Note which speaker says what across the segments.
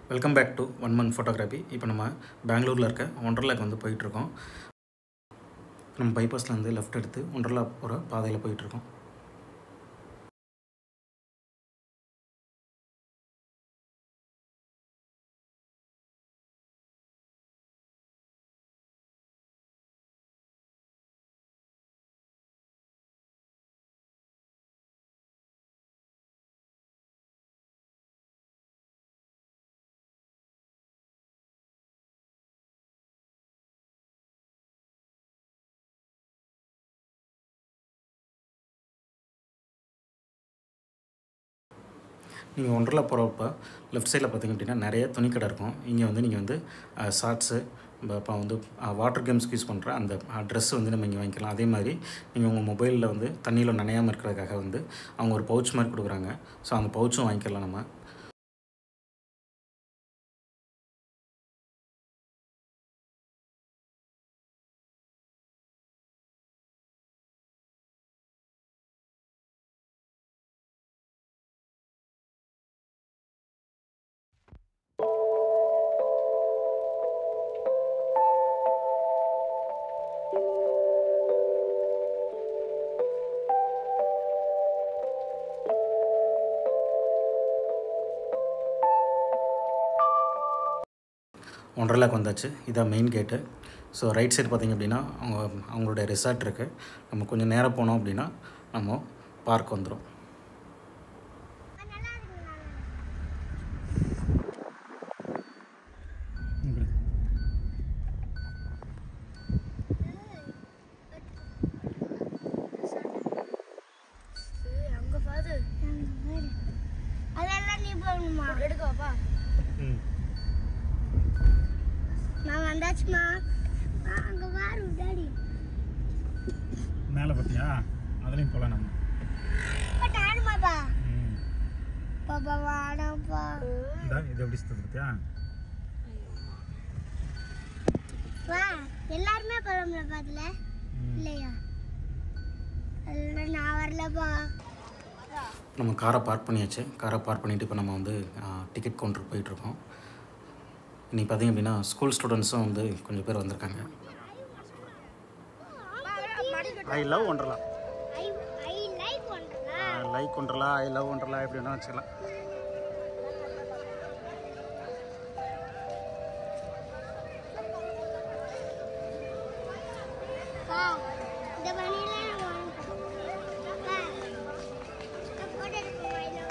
Speaker 1: Welcome back to one month photography இப்போ நம்ம பெங்களூரில் இருக்க ஒண்டர்லாக்கு வந்து போயிட்டுருக்கோம் நம்ம பைபாஸ்லேருந்து லெஃப்ட் எடுத்து ஒண்டர்லா போகிற பாதையில் போயிட்டுருக்கோம் நீங்கள் ஒண்டர்லா போகிறப்ப லெஃப்ட் சைடில் பார்த்தீங்க அப்படின்னா நிறைய துணிக்கடை இருக்கும் இங்கே வந்து நீங்கள் வந்து ஷார்ட்ஸு இப்போ வந்து வாட்டர் கேம்ஸ்க்கு யூஸ் பண்ணுற அந்த ட்ரெஸ் வந்து நம்ம இங்கே வாங்கிக்கலாம் அதே மாதிரி நீங்கள் உங்கள் மொபைலில் வந்து தண்ணியில் நனையாமல் இருக்கிறதுக்காக வந்து அவங்க ஒரு பவுச் மாதிரி கொடுக்குறாங்க ஸோ அந்த பவுச்சும் வாங்கிக்கலாம் நம்ம ஒன்றரைலாக் வந்தாச்சு இதான் மெயின் கேட்டு ஸோ ரைட் சைடு பார்த்திங்க அப்படின்னா அவங்க அவங்களுடைய ரிசார்ட் இருக்குது நம்ம கொஞ்சம் நேரம் போனோம் அப்படின்னா நம்ம பார்க் வந்துடும்
Speaker 2: அங்க பாரு
Speaker 3: அதெல்லாம் நீ போகணுமா
Speaker 2: எடுக்கவாப்பா
Speaker 3: நான் வந்தாச்சுமா ஆ, அங்க பாரு டாடி
Speaker 1: மேலே பார்த்தியா அதுலேயும் போகலாம் நம்ம
Speaker 3: இப்ப நானுமாப்பா பாப்பா வாடாப்பா
Speaker 1: இது எப்படி சுற்றது பார்த்தியா
Speaker 3: வா எல்லாருமே போறோம்ல பாத்துல இல்லையா அதுல நான் வரலப்பா
Speaker 1: நம்ம காரை பார்க் பண்ணியாச்சு காரை பார்க் பண்ணிவிட்டு இப்போ நம்ம வந்து டிக்கெட் கவுண்டருக்கு போயிட்டுருக்கோம் இன்னைக்கு பார்த்தீங்க அப்படின்னா ஸ்கூல் ஸ்டூடெண்ட்ஸும் வந்து கொஞ்சம் பேர் வந்திருக்காங்க ஐ லவ் ஒன்றலா
Speaker 3: ஐ ஐ லைக் பண்றா
Speaker 1: லைக் ஒன்றலா ஐ லவ் ஒன்றலா எப்படி வேணால் வச்சுக்கலாம்
Speaker 3: வா இந்த வண்டியில நான் வாங்கிட்டேன் வா இந்த போட்டோ எடுக்க வழியில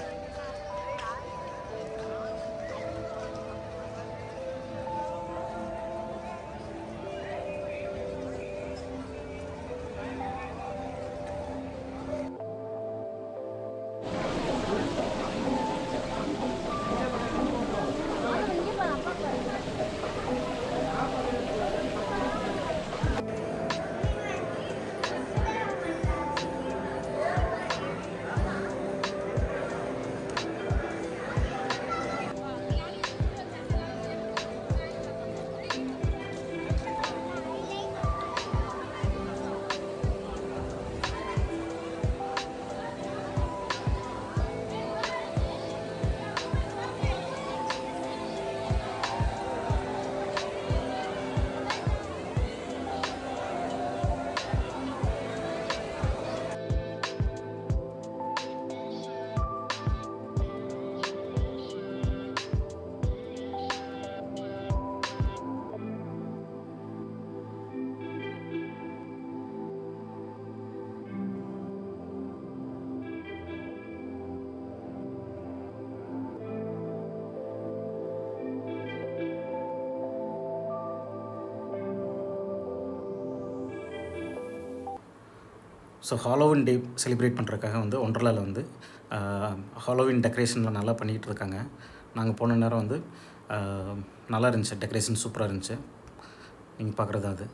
Speaker 1: ஸோ ஹாலோவின் டே செலிப்ரேட் பண்ணுறதுக்காக வந்து ஒன்றலாவில் வந்து ஹாலோவின் டெக்கரேஷன்லாம் நல்லா பண்ணிக்கிட்டு இருக்காங்க நாங்கள் போன நேரம் வந்து ஆஹ், நல்லா இருந்துச்சு டெக்கரேஷன் சூப்பராக இருந்துச்சு நீங்கள் பார்க்குறது அது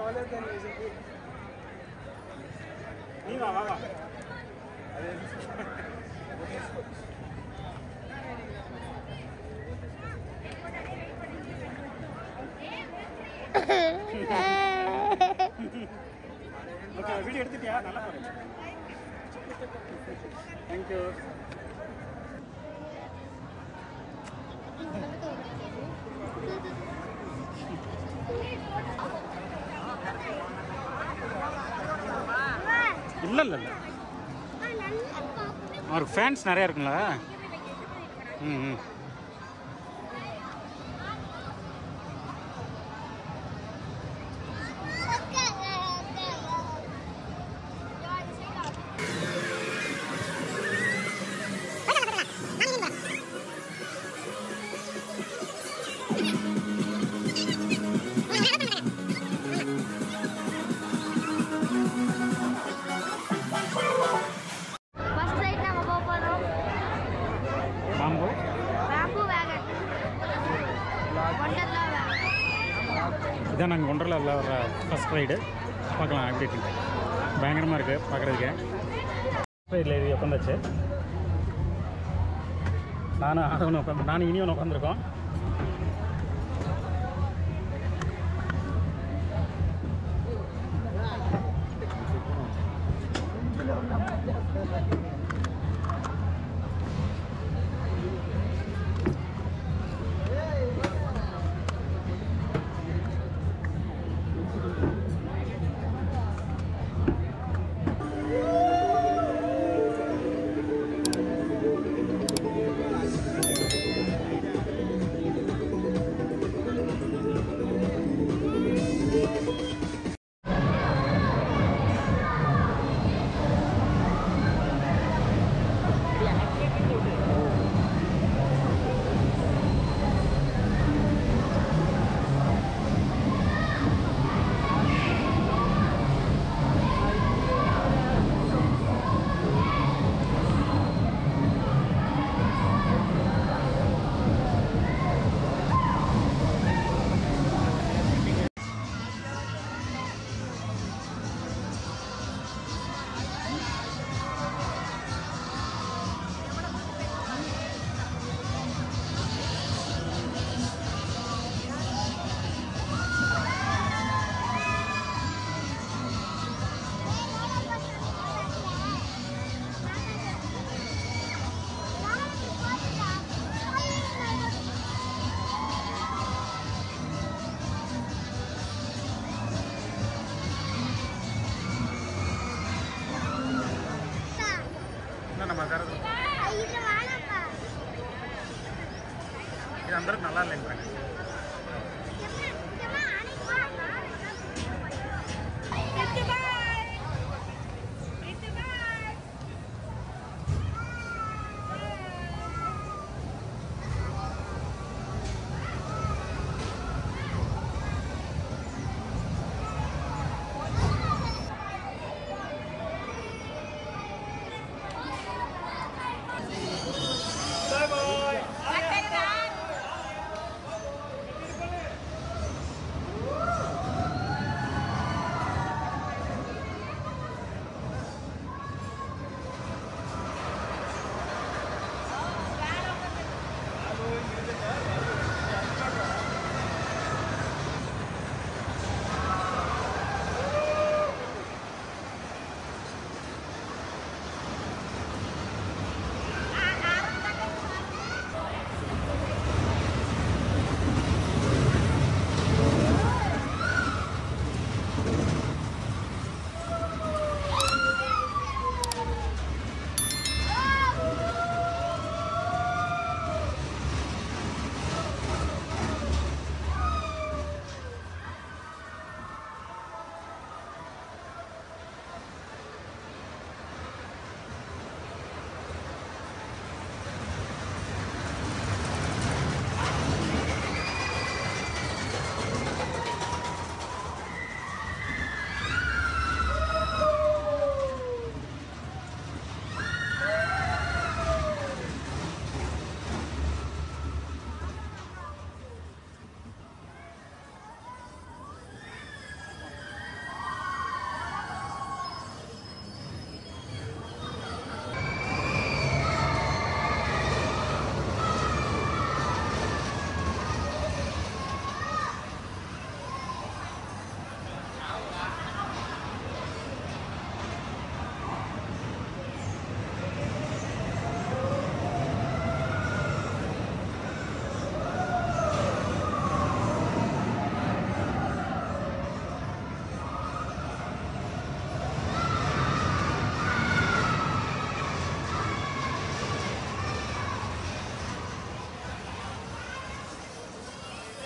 Speaker 1: நீ வா வா வா ஓகே வீடியோ எடுத்துட்டியா நல்லா பாரு தேங்க்யூ இல்லை இல்லை இல்லை அவருக்கு ஃபேன்ஸ் நிறையா இருக்குங்களா ம் ம்
Speaker 3: ஃபர்ஸ்ட் ரைட் நம்ம போக போகிறோம்
Speaker 1: பாம்பு
Speaker 3: பேம்பு வேகன் ஒண்டர்லா வேகன்
Speaker 1: இதான் நாங்கள் ஒன்றரில் வர ஃபஸ்ட் ரைடு பார்க்கலாம் எப்படி இருக்கு பயங்கரமாக இருக்குது பார்க்குறதுக்கு ரைடில் இது உட்காந்தாச்சு நானும் ஆதவனும் உட்காந்து நானும் இனியும் உட்காந்துருக்கோம் என்ன நம்ம தரது
Speaker 3: இது வாழப்பா
Speaker 1: இது அந்த அளவுக்கு நல்லா இல்லைன்றாங்க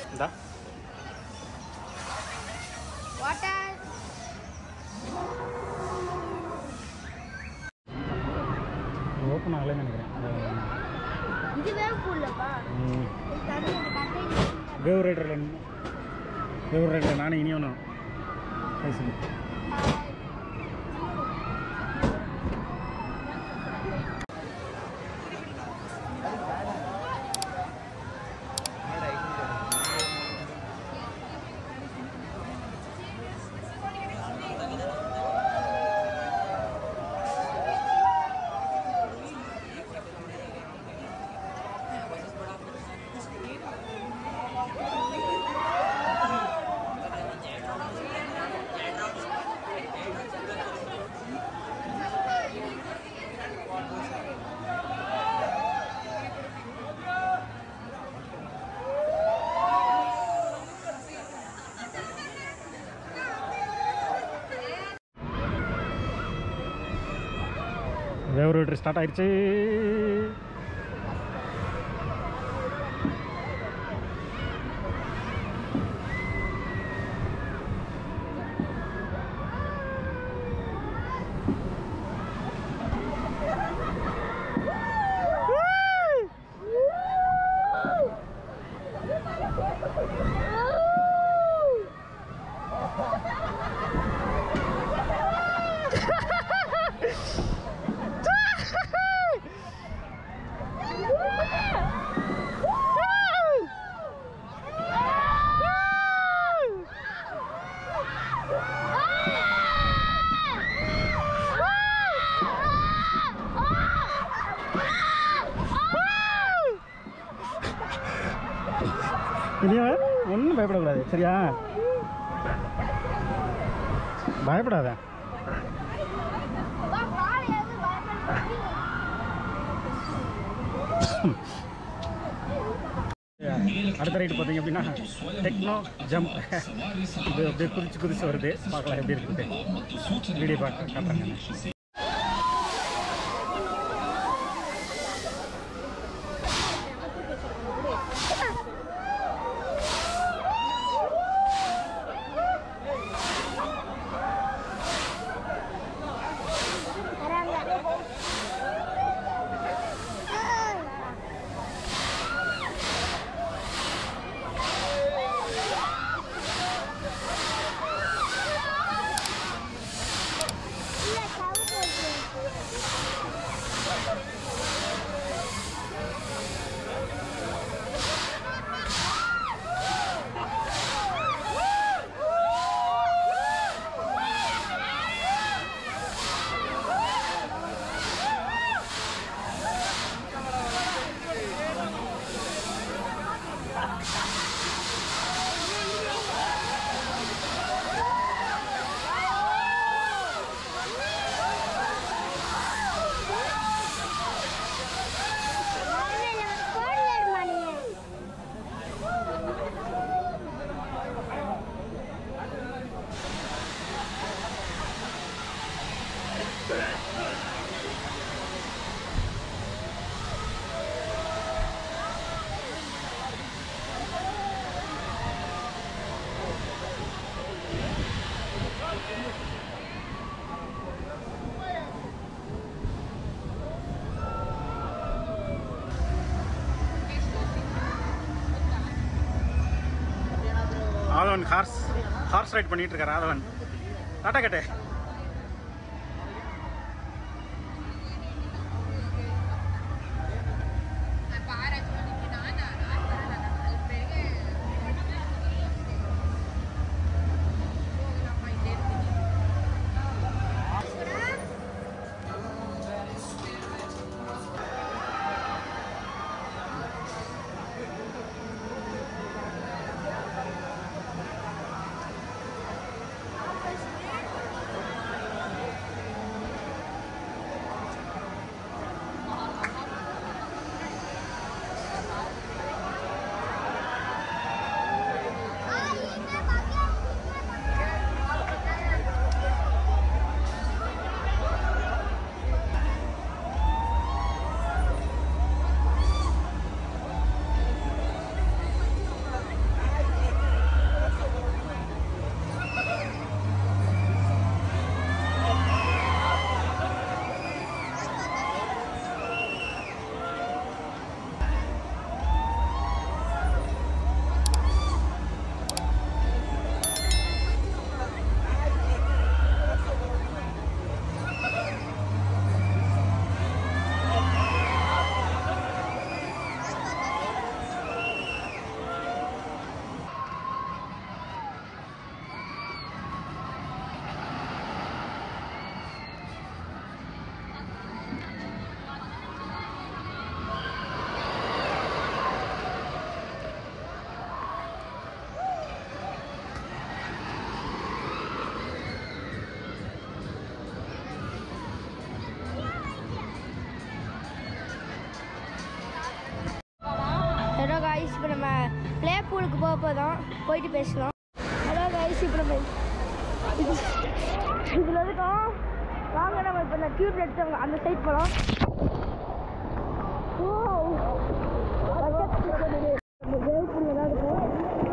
Speaker 1: இந்தா
Speaker 3: வாட்டர்
Speaker 1: ஓப்பன் ஆகலைன்னு நினைக்கிறேன்
Speaker 3: இதுவே கூடப்பா தண்ணி அந்த கண்டை
Speaker 1: வேவ் ரைடரில் வேவ் ரைடரில் நானே இனி ஒன்று பேசுங்க வேவ் ரைடர் ஸ்டார்ட் ஆயிடுச்சு இனியா ஒன்றும் பயப்படக்கூடாது சரியா பயப்படாத அடுத்த ரைடு பார்த்தீங்க அப்படின்னா டெக்னோ ஜம்ப் இது அப்படியே குதிச்சு குதிச்சு வருது பார்க்கலாம் எப்படி இருக்குது வீடியோ பார்க்க காட்டுறேன் நான். ஆதவன் ஹார்ஸ் ஹார்ஸ் ரைட் பண்ணிட்டு இருக்காரு ஆதவன் டாட்டா கட்டு
Speaker 2: காய்ஸ் இப்போ நம்ம ப்ளே பூலுக்கு போக போதும் போயிட்டு பேசலாம் ஹலோ காய்ஸ் இப்போ நம்ம இது இதில் இருக்கோம் வாங்க நம்ம இப்போ இந்த டியூப் எடுத்தவங்க அந்த சைட் போகலாம் ஓ இந்த வேவ் பூல் தான் இருக்கும்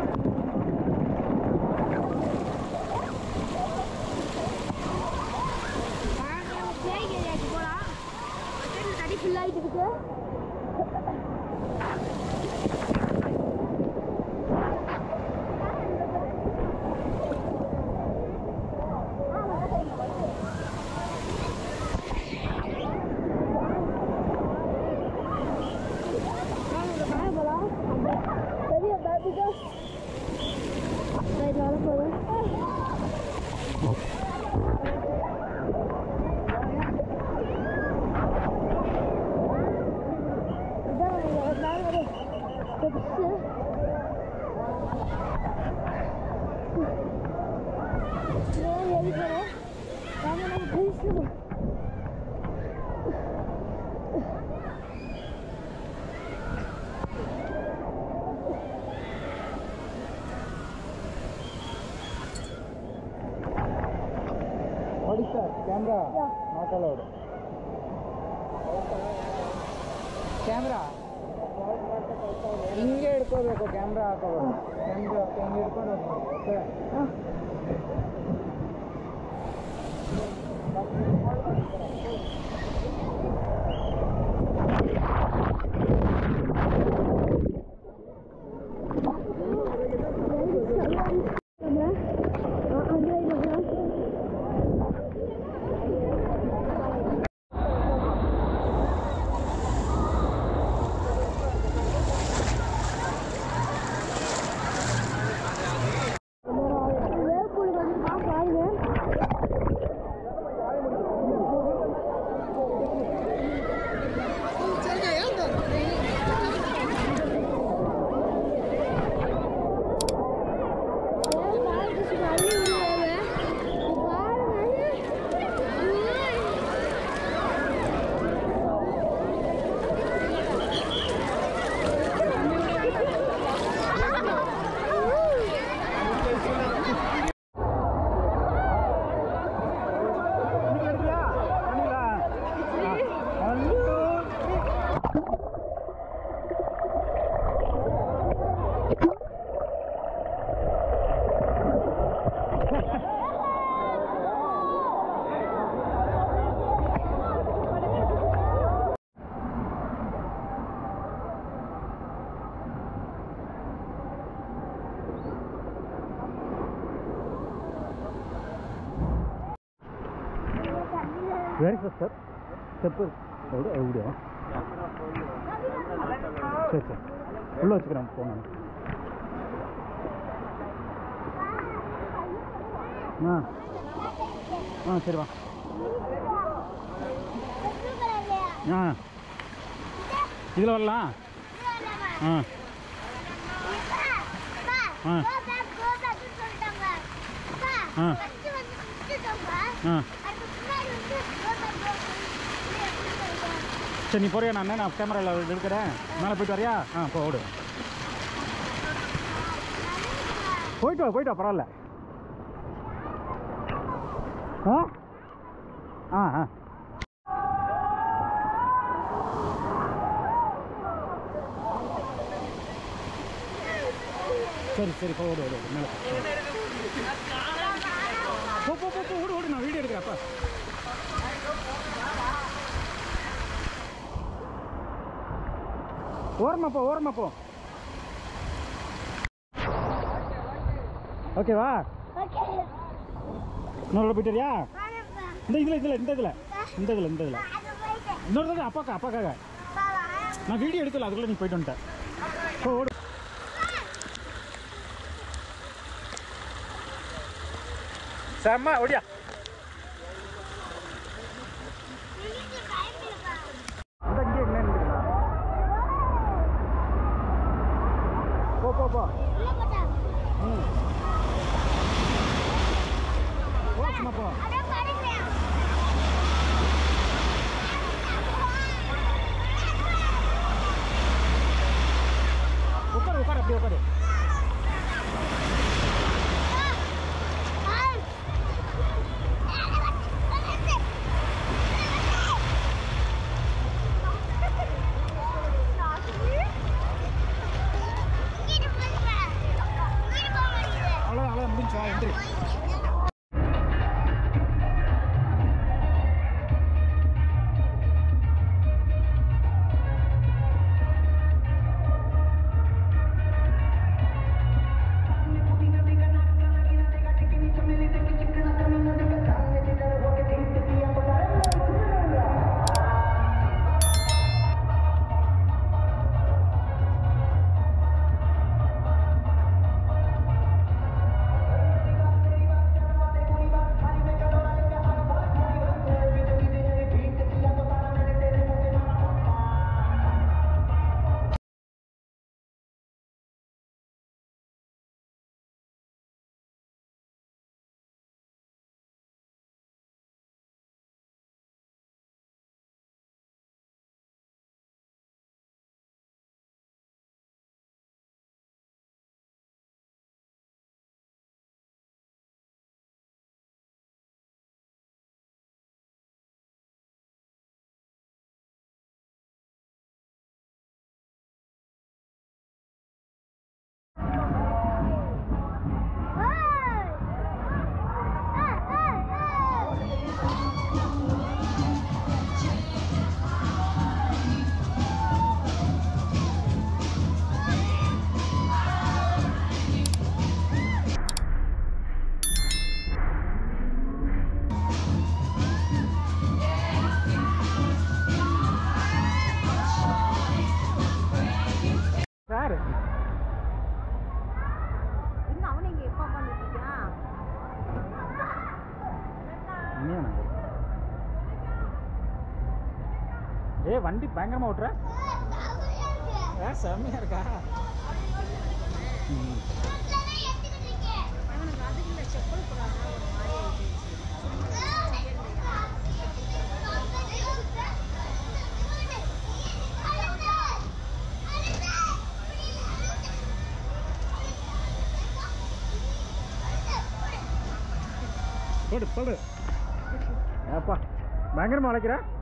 Speaker 2: பிளேயிங் ஏரியாவுக்கு போகலாம் தடி ஃபுல் ஆகிட்டு இருக்கு பெரிய பேபிக்கு ரைட் வர போதும் இதான் நாங்கள் ஸ்டெப்ஸு ஏறி போகிறோம் வாங்க நம்ம பேசணும்
Speaker 4: What is that? Camera? Not allowed. Camera ಹಿಂಗೆ ಹಿಡ್ಕೋಬೇಕು ಕ್ಯಾಮ್ರಾ ಹಾಕೋಬೇಕು ಕ್ಯಾಮ್ರಾ ಹಿಂಗೆ ಹಿಡ್ಕೊಂಡು ಹೋಗ್ಬೇಕು ಓಕೆ
Speaker 2: வேர்பூலுக்கு வந்து பாருங்க
Speaker 4: ವೆರಿ ಫಸ್ಟ್ ಸ್ಟೆಪ್ ஸ்டெப்பு எவ்வளோ எப்படியா சரி சரி உள்ளே வச்சுக்கிறேன் போங்க ஆ ஆ சரி வா ஆ இதில் வரலாம் ஆ ஆ. ஆ. ஆ சரி நீ போறியா நான் நான் கேமராவில் எடுக்கிறேன் மேலே போயிட்டு வரியா ஆ போ ஓடு போயிட்டு வா போயிட்டு வா பரவாயில்ல ஆ ஆ ஆ சரி சரி போ ஓடு ஓடு ஓடு, மேலே போ போ போ போ ஓடு ஓடு நான் வீடியோ எடுக்கிறேன் அப்பா ஓரமா போ ஓரமா போ ஓகேவா இன்னொரு போயிட்டு வரியா இந்த இதில் இதில் இந்த இதில் இந்த இதில் இந்த இதில் இன்னொரு தடவை அப்பாக்கா அப்பாக்காக நான் வீடியோ எடுக்கல அதுக்குள்ளே நீ போயிட்டு வந்துட்டேன் போ ஓடு செம்ம ஓடியா இந்த இங்கே என்ன நின்றுக்கலாம் போ போ போ ம் போ சும்மா போ அப்படி உட்காரு அவ்வளோ அவ்வளோ முடிஞ்சா என்ட்ரி யாரு
Speaker 5: இன்னும் அவனை இங்கே எப்போ பண்ணிட்டு இருக்கான்
Speaker 4: உண்மையான ஏ வண்டி பயங்கரமா ஓட்டுற ஏ செம்மையா இருக்கா ம்.
Speaker 5: அவனுக்கு அதுக்கு இல்லை செப்பல் போடாம ஒரு மாதிரி ஆயிடுச்சு
Speaker 4: போடு போடு ஏப்பா பயங்கரமா அழைக்கிற